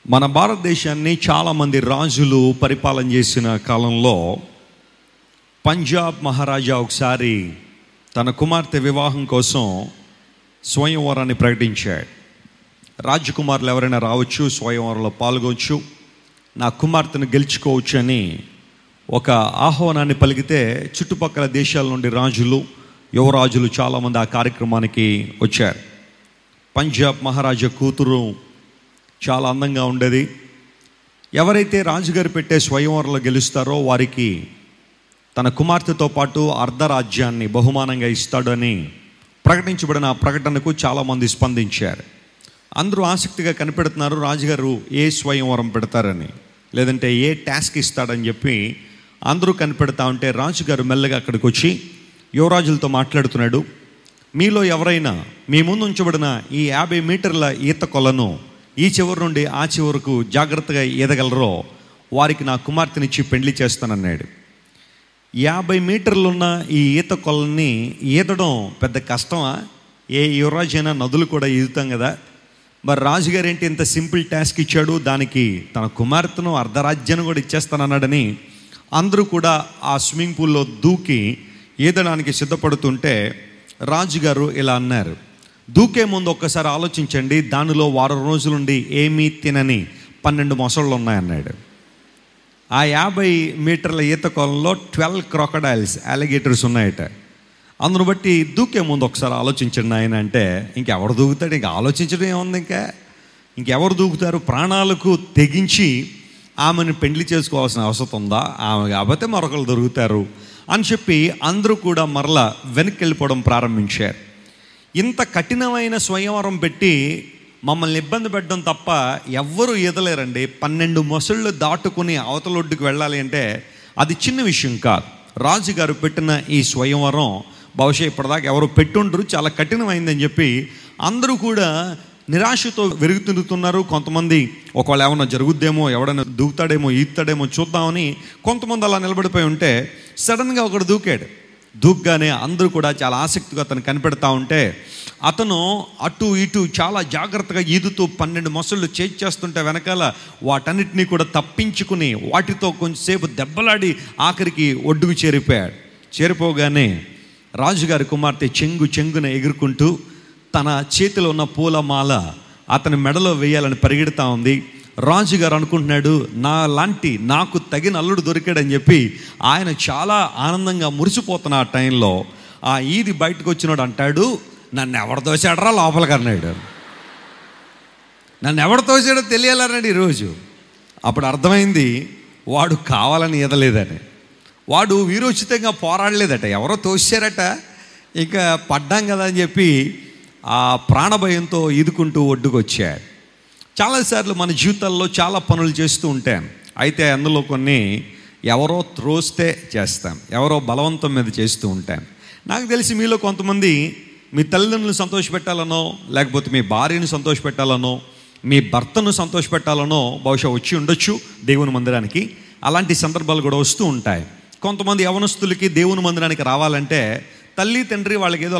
మన భారతదేశాన్ని చాలామంది రాజులు పరిపాలన చేసిన కాలంలో పంజాబ్ మహారాజా ఒకసారి తన కుమార్తె వివాహం కోసం స్వయంవరాన్ని ప్రకటించాడు రాజకుమారులు ఎవరైనా రావచ్చు స్వయంవరంలో పాల్గొవచ్చు నా కుమార్తెను గెలుచుకోవచ్చు అని ఒక ఆహ్వానాన్ని పలికితే చుట్టుపక్కల దేశాల నుండి రాజులు యువరాజులు చాలామంది ఆ కార్యక్రమానికి వచ్చారు పంజాబ్ మహారాజా కూతురు చాలా అందంగా ఉండేది ఎవరైతే రాజుగారు పెట్టే స్వయంవరంలో గెలుస్తారో వారికి తన కుమార్తెతో పాటు అర్ధరాజ్యాన్ని బహుమానంగా ఇస్తాడని ప్రకటించబడిన ఆ ప్రకటనకు చాలామంది స్పందించారు అందరూ ఆసక్తిగా కనిపెడుతున్నారు రాజుగారు ఏ స్వయంవరం పెడతారని లేదంటే ఏ టాస్క్ ఇస్తాడని చెప్పి అందరూ కనిపెడతా ఉంటే రాజుగారు మెల్లగా అక్కడికి వచ్చి యువరాజులతో మాట్లాడుతున్నాడు మీలో ఎవరైనా మీ ముందు ఉంచబడిన ఈ యాభై మీటర్ల ఈత కొలను ఈ చివరి నుండి ఆ చివరకు జాగ్రత్తగా ఈదగలరో వారికి నా కుమార్తెనిచ్చి పెళ్లి చేస్తానన్నాడు యాభై మీటర్లున్న ఈ ఈత కొలని ఈదడం పెద్ద కష్టమా ఏ యువరాజైనా నదులు కూడా ఈదుతాం కదా మరి రాజుగారు ఏంటి ఇంత సింపుల్ టాస్క్ ఇచ్చాడు దానికి తన కుమార్తెను అర్ధరాజ్యాన్ని కూడా ఇచ్చేస్తానన్నాడని అందరూ కూడా ఆ స్విమ్మింగ్ పూల్లో దూకి ఈదడానికి సిద్ధపడుతుంటే రాజుగారు ఇలా అన్నారు దూకే ముందు ఒక్కసారి ఆలోచించండి దానిలో వారం రోజులుండి ఏమీ తినని పన్నెండు మొసళ్ళు ఉన్నాయన్నాడు ఆ యాభై మీటర్ల ఈత కొలంలో ట్వెల్వ్ క్రాకడైల్స్ అలిగేటర్స్ ఉన్నాయట అందును బట్టి దూకే ముందు ఒకసారి ఆలోచించండి ఆయన అంటే ఇంకెవరు దూకుతాడు ఇంక ఆలోచించడం ఏముంది ఇంకా ఇంకెవరు దూకుతారు ప్రాణాలకు తెగించి ఆమెను పెండ్లి చేసుకోవాల్సిన అవసరం ఉందా ఆమె కాకపోతే మరొకరు దొరుకుతారు అని చెప్పి అందరూ కూడా మరలా వెనక్కి వెళ్ళిపోవడం ప్రారంభించారు ఇంత కఠినమైన స్వయంవరం పెట్టి మమ్మల్ని ఇబ్బంది పెట్టడం తప్ప ఎవ్వరూ ఈదలేరండి పన్నెండు మొసళ్ళు దాటుకుని అవతలొడ్డుకు వెళ్ళాలి అంటే అది చిన్న విషయం కాదు రాజుగారు పెట్టిన ఈ స్వయంవరం బహుశా ఇప్పటిదాకా ఎవరు పెట్టుండ్రు చాలా కఠినమైందని చెప్పి అందరూ కూడా నిరాశతో వెరుగుతుంటున్నారు కొంతమంది ఒకవేళ ఏమన్నా జరుగుద్దేమో ఎవడైనా దూకుతాడేమో ఈత్తాడేమో చూద్దామని కొంతమంది అలా నిలబడిపోయి ఉంటే సడన్గా ఒకడు దూకాడు దూగ్గానే అందరూ కూడా చాలా ఆసక్తిగా అతను కనిపెడతా ఉంటే అతను అటు ఇటు చాలా జాగ్రత్తగా ఈదుతూ పన్నెండు మొసళ్ళు చేస్తుంటే వెనకాల వాటన్నిటినీ కూడా తప్పించుకుని వాటితో కొంచెంసేపు దెబ్బలాడి ఆఖరికి ఒడ్డుకు చేరిపోయాడు చేరిపోగానే రాజుగారి కుమార్తె చెంగు చెంగున ఎగురుకుంటూ తన చేతిలో ఉన్న పూలమాల అతని మెడలో వేయాలని పరిగెడతా ఉంది రాజుగారు అనుకుంటున్నాడు నా లాంటి నాకు తగిన అల్లుడు దొరికాడని చెప్పి ఆయన చాలా ఆనందంగా మురిసిపోతున్న ఆ టైంలో ఆ ఈది బయటకు వచ్చినాడు అంటాడు నన్ను ఎవడు దోశాడరా లోపలికి అన్నాడు నన్ను ఎవడు తోసాడో తెలియాలన్నాడు ఈరోజు అప్పుడు అర్థమైంది వాడు కావాలని ఈదలేదని వాడు వీరోచితంగా పోరాడలేదట ఎవరో తోసారట ఇక పడ్డాం కదా అని చెప్పి ఆ ప్రాణభయంతో ఈదుకుంటూ ఒడ్డుకు వచ్చాడు చాలాసార్లు మన జీవితాల్లో చాలా పనులు చేస్తూ ఉంటాం అయితే అందులో కొన్ని ఎవరో త్రోస్తే చేస్తాం ఎవరో బలవంతం మీద చేస్తూ ఉంటాం నాకు తెలిసి మీలో కొంతమంది మీ తల్లిదండ్రులను సంతోషపెట్టాలనో లేకపోతే మీ భార్యను సంతోషపెట్టాలనో మీ భర్తను సంతోషపెట్టాలనో బహుశా వచ్చి ఉండొచ్చు దేవుని మందిరానికి అలాంటి సందర్భాలు కూడా వస్తూ ఉంటాయి కొంతమంది యవనస్తులకి దేవుని మందిరానికి రావాలంటే తల్లి తండ్రి వాళ్ళకి ఏదో